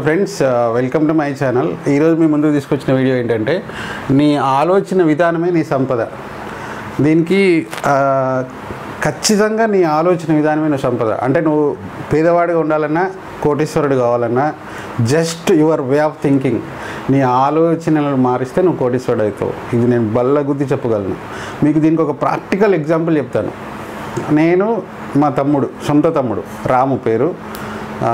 friends welcome to my channel ఈరోజు మీ ముందుకు తీసుకొచ్చిన వీడియో ఏంటంటే నీ ఆలోచన విధానమే నీ సంపద దీనికి ఆ, ఖచ్చితంగా నీ ఆలోచన విధానమే నీ సంపద అంటే నువ్వు పేదవాడిగా ఉండాలన్నా కోటీశ్వరుడు కావాలన్నా just your way of thinking నీ ఆలోచనలను మారిస్తే నువ్వు కోటీశ్వరుడు అవుతావు ఇది నేను బల్ల గుద్ది చెప్పగలను మీకు దీనికి ఒక ప్రాక్టికల్ ఎగ్జాంపుల్ చెప్తాను నేను మా తమ్ముడు సొంత తమ్ముడు రాము పేరు ఆ,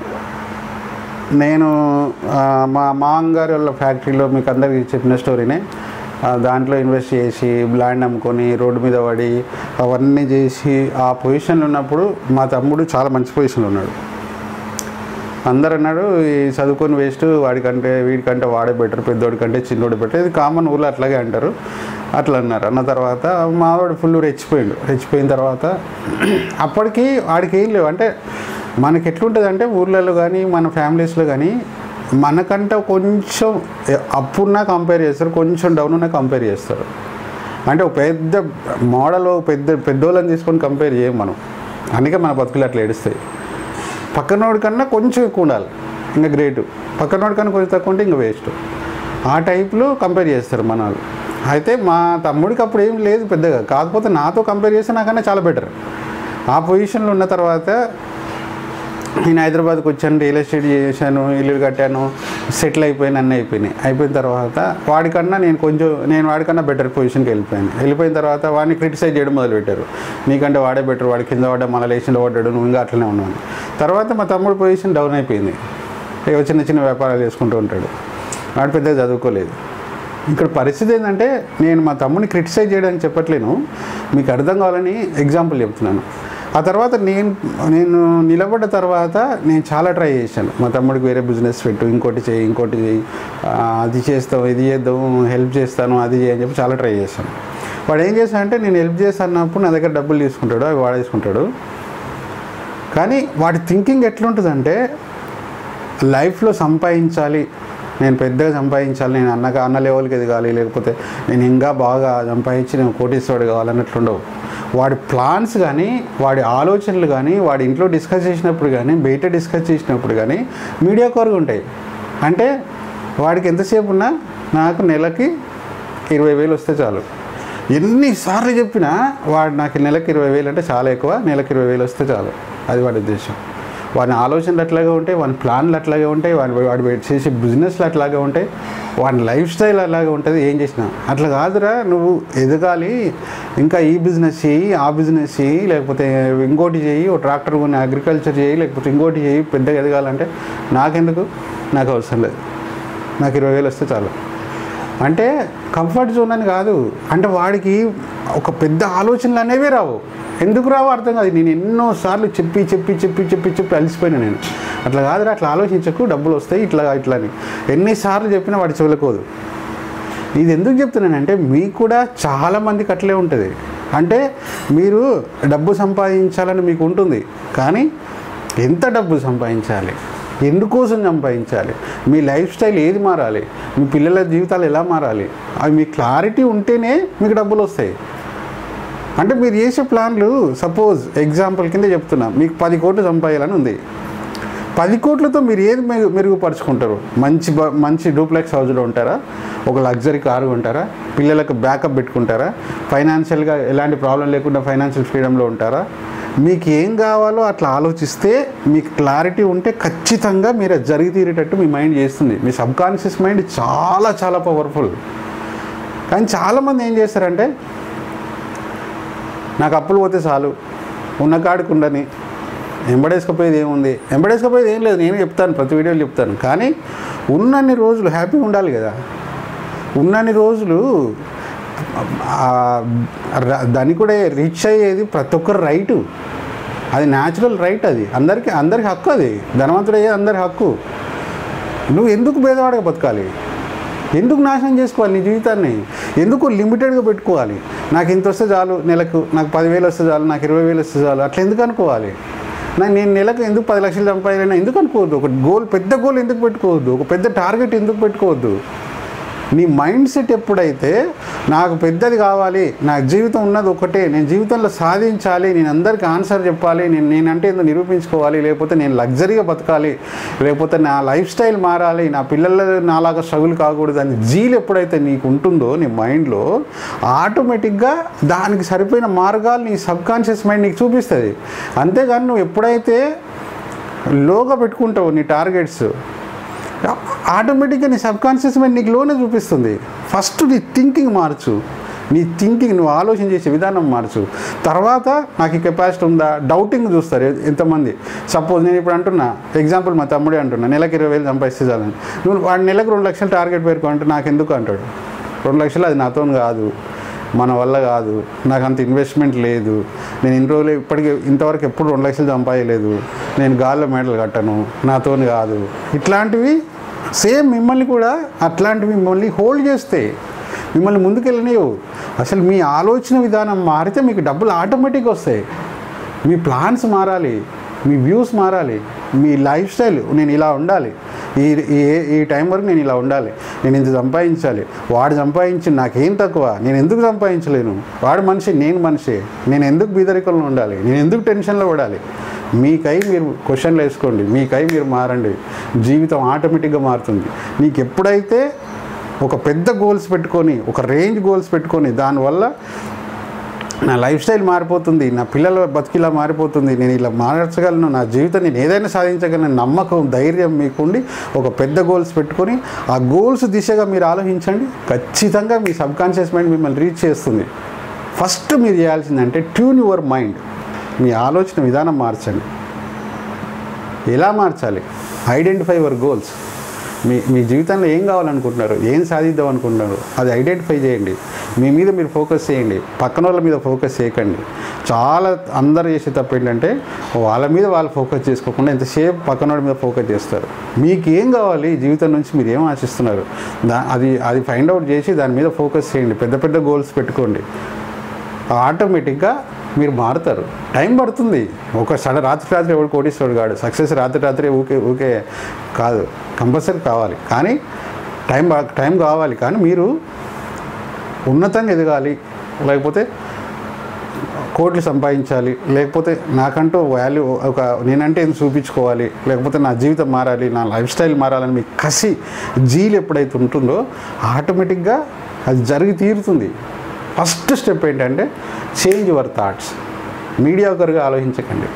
నేను ఆ, మా మామగారి వాళ్ళ ఫ్యాక్టరీలో మీకు అందరికీ చెప్పిన స్టోరీనే ఆ, దాంట్లో ఇన్వెస్ట్ చేసి ల్యాండ్ అమ్ముకొని రోడ్డు మీద పడి అవన్నీ చేసి ఆ పొజిషన్లో ఉన్నప్పుడు మా తమ్ముడు చాలా మంచి పొజిషన్లో ఉన్నాడు అందరు అన్నాడు ఈ చదువుకొని వేస్ట్ వాడికంటే వీడికంటే వాడే బెటర్ పెద్దోడి కంటే చిన్నోడి బెటర్ ఇది కామన్ ఊళ్ళో అట్లాగే అంటారు అట్లా అన్నారు అన్న తర్వాత మావాడు ఫుల్ రెచ్చిపోయిండు రెచ్చిపోయిన తర్వాత అప్పటికి వాడికి ఏం లేవు అంటే మనకి ఎట్లుంటుంది అంటే ఊర్లలో కానీ మన ఫ్యామిలీస్లో కానీ మనకంటే కొంచెం అప్పున్నా కంపేర్ చేస్తారు కొంచెం డౌన్ ఉన్నా కంపేర్ చేస్తారు అంటే ఒక పెద్ద మోడల్ పెద్ద పెద్దోళ్ళని తీసుకొని కంపేర్ చేయం మనం అందుకే మన బతుకులు అట్లా ఏడుస్తాయి పక్కనోడి కన్నా కొంచెం ఎక్కువ ఉండాలి ఇంకా గ్రేట్ పక్కనోడి కన్నా కొంచెం తక్కువ ఉంటే ఇంకా వేస్ట్ ఆ టైప్లో కంపేర్ చేస్తారు మన వాళ్ళు అయితే మా తమ్ముడికి అప్పుడు ఏం లేదు పెద్దగా కాకపోతే నాతో కంపేర్ చేస్తే నాకన్నా చాలా బెటర్ ఆ పొజిషన్లో ఉన్న తర్వాత నేను హైదరాబాద్కి వచ్చాను రియల్ ఎస్టేట్ చేశాను ఇల్లు కట్టాను సెటిల్ అయిపోయిన అన్నీ అయిపోయినాయి అయిపోయిన తర్వాత వాడికన్నా నేను కొంచెం నేను వాడికన్నా బెటర్ పొజిషన్కి వెళ్ళిపోయాను వెళ్ళిపోయిన తర్వాత వాడిని క్రిటిసైజ్ చేయడం మొదలుపెట్టారు నీకంటే వాడే బెటర్ వాడి కింద పడ్డా మళ్ళీ లేచిన పడ్డాడు నువ్వు ఇంకా అట్లనే ఉన్నాను తర్వాత మా తమ్ముడు పొజిషన్ డౌన్ అయిపోయింది ఏవో చిన్న చిన్న వ్యాపారాలు చేసుకుంటూ ఉంటాడు వాడు పెద్దగా చదువుకోలేదు ఇక్కడ పరిస్థితి ఏంటంటే నేను మా తమ్ముని క్రిటిసైజ్ చేయడానికి చెప్పట్లేను మీకు అర్థం కావాలని ఎగ్జాంపుల్ చెప్తున్నాను ఆ తర్వాత నేను నేను నిలబడ్డ తర్వాత నేను చాలా ట్రై చేశాను మా తమ్ముడికి వేరే బిజినెస్ పెట్టు ఇంకోటి చేయి ఇంకోటి చేయి ఆ, అది చేస్తాం ఇది చేద్దాం హెల్ప్ చేస్తాను అది చేయి అని చెప్పి చాలా ట్రై చేశాను వాడు ఏం చేశాడంటే నేను హెల్ప్ చేస్తానప్పుడు నా దగ్గర డబ్బులు తీసుకుంటాడు అవి వాడేసుకుంటాడు కానీ వాడి థింకింగ్ ఎట్లుంటుందంటే లైఫ్లో సంపాదించాలి నేను పెద్దగా సంపాదించాలి నేను అన్నగా అన్న లెవెల్కి ఎదగాలి లేకపోతే నేను ఇంకా బాగా సంపాదించి నేను కోటీశ్వరుడు కావాలన్నట్లుండవు వాడి ప్లాన్స్ కానీ వాడి ఆలోచనలు కానీ వాడి ఇంట్లో డిస్కస్ చేసినప్పుడు కానీ బయట డిస్కస్ చేసినప్పుడు కానీ మీడియా కోరుగా ఉంటాయి అంటే వాడికి ఎంతసేపు ఉన్నా నాకు నెలకి ఇరవై వేలు వస్తే చాలు ఎన్నిసార్లు చెప్పినా వాడు నాకు నెలకి ఇరవై వేలు అంటే చాలా ఎక్కువ నెలకి ఇరవై వేలు వస్తే చాలు అది వాడి ఉద్దేశం వాని ఆలోచనలు అట్లాగే ఉంటాయి వాని ప్లాన్లు అట్లాగే ఉంటాయి వాడి వాడు చేసే బిజినెస్లు అట్లాగే ఉంటాయి వాని లైఫ్ స్టైల్ అలాగే ఉంటుంది ఏం చేసినా అట్లా కాదురా నువ్వు ఎదగాలి ఇంకా ఈ బిజినెస్ చేయి ఆ బిజినెస్ చేయి లేకపోతే ఇంకోటి చేయి ఓ ట్రాక్టర్ కొని అగ్రికల్చర్ చేయి లేకపోతే ఇంకోటి చేయి పెద్దగా ఎదగాలంటే నాకెందుకు నాకు అవసరం లేదు నాకు ఇరవై వేలు వస్తే చాలు అంటే కంఫర్ట్ జోన్ అని కాదు అంటే వాడికి ఒక పెద్ద ఆలోచనలు అనేవే రావు ఎందుకు రావు అర్థం కాదు నేను ఎన్నోసార్లు చెప్పి చెప్పి చెప్పి చెప్పి చెప్పి అలసిపోయినా నేను అట్లా కాదురా అట్లా ఆలోచించకు డబ్బులు వస్తాయి ఇట్లా ఇట్లా అని ఎన్నిసార్లు చెప్పినా వాడి చెవులకోదు ఇది ఎందుకు చెప్తున్నానంటే మీకు కూడా చాలా మందికి అట్లే ఉంటుంది అంటే మీరు డబ్బు సంపాదించాలని మీకు ఉంటుంది కానీ ఎంత డబ్బు సంపాదించాలి ఎందుకోసం సంపాదించాలి మీ లైఫ్ స్టైల్ ఏది మారాలి మీ పిల్లల జీవితాలు ఎలా మారాలి అవి మీ క్లారిటీ ఉంటేనే మీకు డబ్బులు వస్తాయి అంటే మీరు చేసే ప్లాన్లు సపోజ్ ఎగ్జాంపుల్ కింద చెప్తున్నా మీకు పది కోట్లు సంపాదాలని ఉంది పది కోట్లతో మీరు ఏది మెరుగు మెరుగుపరుచుకుంటారు మంచి బ- మంచి డూప్లెక్స్ హౌస్లో ఉంటారా ఒక లగ్జరీ కారు ఉంటారా పిల్లలకు బ్యాకప్ పెట్టుకుంటారా ఫైనాన్షియల్గా ఎలాంటి ప్రాబ్లం లేకుండా ఫైనాన్షియల్ ఫ్రీడమ్లో ఉంటారా మీకు ఏం కావాలో అట్లా ఆలోచిస్తే మీకు క్లారిటీ ఉంటే ఖచ్చితంగా మీరు అది జరిగి తీరేటట్టు మీ మైండ్ చేస్తుంది మీ సబ్కాన్షియస్ మైండ్ చాలా చాలా పవర్ఫుల్ కానీ చాలామంది ఏం చేస్తారంటే నాకు అప్పులు పోతే చాలు ఉన్న కాడికి ఉండని ఎంబడేసుకపోయేది ఏముంది ఎంబడేసుకపోయేది ఏం లేదు నేను చెప్తాను ప్రతి వీడియోలో చెప్తాను కానీ ఉన్నన్ని రోజులు హ్యాపీగా ఉండాలి కదా ఉన్నన్ని రోజులు ఆ, ర- దాన్ని కూడా రీచ్ అయ్యేది ప్రతి ఒక్కరు రైటు అది న్యాచురల్ రైట్ అది అందరికీ అందరికి హక్కు అది ధనవంతుడు అయ్యేది అందరి హక్కు నువ్వు ఎందుకు భేదవాడగా బతకాలి ఎందుకు నాశనం చేసుకోవాలి నీ జీవితాన్ని ఎందుకు లిమిటెడ్గా పెట్టుకోవాలి నాకు ఇంత వస్తే చాలు నెలకు నాకు పదివేలు వస్తే చాలు నాకు ఇరవై వేలు వస్తే చాలు అట్లా ఎందుకు అనుకోవాలి నాకు నేను నెలకు ఎందుకు పది లక్షలు సంపాదినా ఎందుకు అనుకోవద్దు ఒక గోల్ పెద్ద గోల్ ఎందుకు పెట్టుకోవద్దు ఒక పెద్ద టార్గెట్ ఎందుకు పెట్టుకోవద్దు నీ మైండ్ సెట్ ఎప్పుడైతే నాకు పెద్దది కావాలి నాకు జీవితం ఉన్నది ఒకటే నేను జీవితంలో సాధించాలి నేను అందరికీ ఆన్సర్ చెప్పాలి నేను నేనంటే ఏందో నిరూపించుకోవాలి లేకపోతే నేను లగ్జరీగా బతకాలి లేకపోతే నా లైఫ్ స్టైల్ మారాలి నా పిల్లల నాలాగా స్ట్రగుల్ కాకూడదు అని జీల్ ఎప్పుడైతే నీకు ఉంటుందో నీ మైండ్లో ఆటోమేటిక్గా దానికి సరిపోయిన మార్గాలు నీ సబ్ కాన్షియస్ మైండ్ నీకు చూపిస్తుంది అంతేగాని నువ్వు ఎప్పుడైతే లోగా పెట్టుకుంటావు నీ టార్గెట్స్ ఆటోమేటిక్గా నీ సబ్ కాన్షియస్ మైండ్ నీకు లోనే చూపిస్తుంది ఫస్ట్ నీ థింకింగ్ మార్చు నీ థింకింగ్ నువ్వు ఆలోచన చేసే విధానం మార్చు తర్వాత నాకు ఈ కెపాసిటీ ఉందా డౌటింగ్ చూస్తారు ఎ- ఎంతమంది సపోజ్ నేను ఇప్పుడు అంటున్నా ఎగ్జాంపుల్ మా తమ్ముడే అంటున్నా నెలకి ఇరవై వేలు సంపాదిస్తే చాలని నువ్వు వాడు నెలకు రెండు లక్షలు టార్గెట్ పేరుకో అంటే నాకు ఎందుకు అంటాడు రెండు లక్షలు అది నాతో కాదు మన వల్ల కాదు నాకు అంత ఇన్వెస్ట్మెంట్ లేదు నేను ఇన్ని రోజులు ఇప్పటికీ ఇంతవరకు ఎప్పుడు రెండు లక్షలు సంపాదలేదు నేను గాల్లో మెడలు కట్టను నాతోని కాదు ఇట్లాంటివి సేమ్ మిమ్మల్ని కూడా అట్లాంటివి మిమ్మల్ని హోల్డ్ చేస్తాయి మిమ్మల్ని ముందుకెళ్ళనివ్వు అసలు మీ ఆలోచన విధానం మారితే మీకు డబ్బులు ఆటోమేటిక్గా వస్తాయి మీ ప్లాన్స్ మారాలి మీ వ్యూస్ మారాలి మీ లైఫ్ స్టైల్ నేను ఇలా ఉండాలి ఈ ఈ ఈ టైం వరకు నేను ఇలా ఉండాలి నేను ఇంత సంపాదించాలి వాడు సంపాదించి నాకేం తక్కువ నేను ఎందుకు సంపాదించలేను వాడు మనిషి నేను మనిషి నేను ఎందుకు బీదరికంలో ఉండాలి నేను ఎందుకు టెన్షన్లో పడాలి మీకై మీరు క్వశ్చన్లు వేసుకోండి మీకై మీరు మారండి జీవితం ఆటోమేటిక్గా మారుతుంది నీకు ఎప్పుడైతే ఒక పెద్ద గోల్స్ పెట్టుకొని ఒక రేంజ్ గోల్స్ పెట్టుకొని దానివల్ల నా లైఫ్ స్టైల్ మారిపోతుంది నా పిల్లల బతికిలా మారిపోతుంది నేను ఇలా మార్చగలను నా జీవితం నేను ఏదైనా సాధించగలను నమ్మకం ధైర్యం మీకుండి ఒక పెద్ద గోల్స్ పెట్టుకొని ఆ గోల్స్ దిశగా మీరు ఆలోచించండి ఖచ్చితంగా మీ సబ్ కాన్షియస్ మైండ్ మిమ్మల్ని రీచ్ చేస్తుంది ఫస్ట్ మీరు చేయాల్సిందంటే ట్యూన్ యువర్ మైండ్ మీ ఆలోచన విధానం మార్చండి ఎలా మార్చాలి ఐడెంటిఫై యువర్ గోల్స్ మీ మీ జీవితంలో ఏం కావాలనుకుంటున్నారు ఏం సాధిద్దాం అనుకుంటున్నారు అది ఐడెంటిఫై చేయండి మీ మీద మీరు ఫోకస్ చేయండి పక్కన వాళ్ళ మీద ఫోకస్ చేయకండి చాలా అందరు చేసే తప్పు ఏంటంటే వాళ్ళ మీద వాళ్ళు ఫోకస్ చేసుకోకుండా ఎంతసేపు పక్కన వాళ్ళ మీద ఫోకస్ చేస్తారు మీకు ఏం కావాలి జీవితం నుంచి మీరు ఏం ఆశిస్తున్నారు దా అది అది ఫైండ్ అవుట్ చేసి దాని మీద ఫోకస్ చేయండి పెద్ద పెద్ద గోల్స్ పెట్టుకోండి ఆటోమేటిక్గా మీరు మారుతారు టైం పడుతుంది ఒక సడ రాత్రి రాత్రి ఎవడు కోటీశ్వరుడు కాడు సక్సెస్ రాత్రి రాత్రి ఊకే ఊకే కాదు కంపల్సరీ కావాలి కానీ టైం బా- టైం కావాలి కానీ మీరు ఉన్నతంగా ఎదగాలి లేకపోతే కోట్లు సంపాదించాలి లేకపోతే నాకంటూ వాల్యూ ఒక నేనంటే ఏం చూపించుకోవాలి లేకపోతే నా జీవితం మారాలి నా లైఫ్ స్టైల్ మారాలని మీ కసి జీలు ఎప్పుడైతే ఉంటుందో ఆటోమేటిక్గా అది జరిగి తీరుతుంది ఫస్ట్ స్టెప్ ఏంటంటే చేంజ్ యువర్ థాట్స్ మీడియాకర్గా ఆలోచించకండి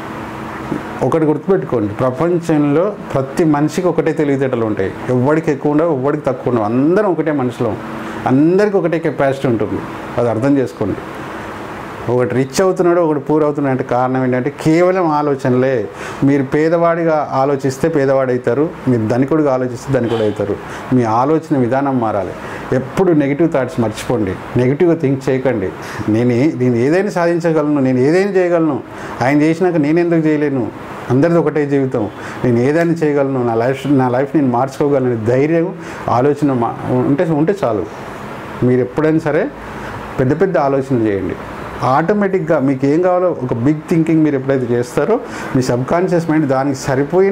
ఒకటి గుర్తుపెట్టుకోండి ప్రపంచంలో ప్రతి మనిషికి ఒకటే తెలివితేటలు ఉంటాయి ఎవరికి ఎక్కువ ఉండవు ఎవరికి తక్కువ ఉండవు అందరం ఒకటే మనుషులం అందరికీ ఒకటే కెపాసిటీ ఉంటుంది అది అర్థం చేసుకోండి ఒకటి రిచ్ అవుతున్నాడు ఒకటి పూర్ అవుతున్నాడు అంటే కారణం ఏంటంటే కేవలం ఆలోచనలే మీరు పేదవాడిగా ఆలోచిస్తే పేదవాడు అవుతారు మీరు ధనికుడిగా ఆలోచిస్తే ధనికుడు అవుతారు మీ ఆలోచన విధానం మారాలి ఎప్పుడు నెగిటివ్ థాట్స్ మర్చిపోండి నెగిటివ్గా థింక్ చేయకండి నేను ఏ- నేను ఏదైనా సాధించగలను నేను ఏదైనా చేయగలను ఆయన చేసినాక నేను ఎందుకు చేయలేను అందరిది ఒకటే జీవితం నేను ఏదైనా చేయగలను నా లైఫ్ నా లైఫ్ నేను మార్చుకోగలను ధైర్యం ఆలోచన మా- ఉంటే ఉంటే చాలు మీరు ఎప్పుడైనా సరే పెద్ద పెద్ద ఆలోచన చేయండి ఆటోమేటిక్గా మీకు ఏం కావాలో ఒక బిగ్ థింకింగ్ మీరు ఎప్పుడైతే చేస్తారో మీ సబ్ కాన్షియస్ మైండ్ దానికి సరిపోయిన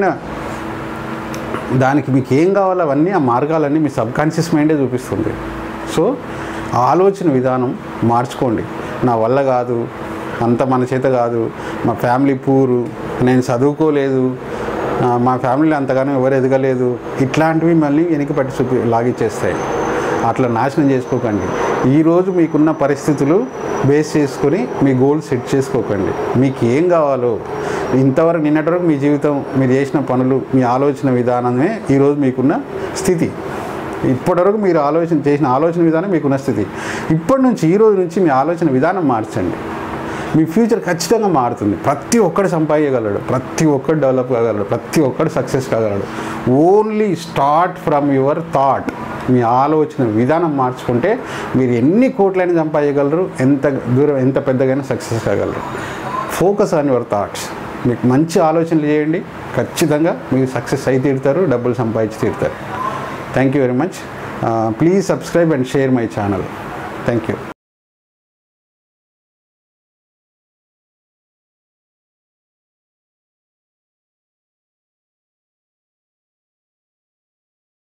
దానికి మీకు ఏం కావాలో అవన్నీ ఆ మార్గాలన్నీ మీ సబ్ కాన్షియస్ మైండే చూపిస్తుంది సో ఆలోచన విధానం మార్చుకోండి నా వల్ల కాదు అంత మన చేత కాదు మా ఫ్యామిలీ పూరు నేను చదువుకోలేదు ఆ, మా ఫ్యామిలీలో అంతగానో ఎవరు ఎదగలేదు ఇట్లాంటివి మళ్ళీ వెనక్కి పట్టి చూపి లాగిచ్చేస్తాయి అట్లా నాశనం చేసుకోకండి ఈరోజు మీకున్న పరిస్థితులు బేస్ చేసుకొని మీ గోల్ సెట్ చేసుకోకండి మీకు ఏం కావాలో ఇంతవరకు నిన్నటి వరకు మీ జీవితం మీరు చేసిన పనులు మీ ఆలోచన విధానమే ఈరోజు మీకున్న స్థితి ఇప్పటివరకు మీరు ఆలోచన చేసిన ఆలోచన విధానం మీకున్న స్థితి ఇప్పటి నుంచి ఈ రోజు నుంచి మీ ఆలోచన విధానం మార్చండి మీ ఫ్యూచర్ ఖచ్చితంగా మారుతుంది ప్రతి ఒక్కడు సంపాదించగలడు ప్రతి ఒక్కడు డెవలప్ కాగలడు ప్రతి ఒక్కడు సక్సెస్ కాగలడు only start from your thought మీ ఆలోచన విధానం మార్చుకుంటే మీరు ఎన్ని కోట్లైనా సంపాదించగలరు ఎంత దూరం ఎంత పెద్దగైనా సక్సెస్ కాగలరు ఫోకస్ ఆన్ యువర్ థాట్స్ మీకు మంచి ఆలోచనలు చేయండి ఖచ్చితంగా మీరు సక్సెస్ అయి తీరుతారు డబ్బులు సంపాదించి తీరుతారు thank you very much please subscribe and share my channel thank you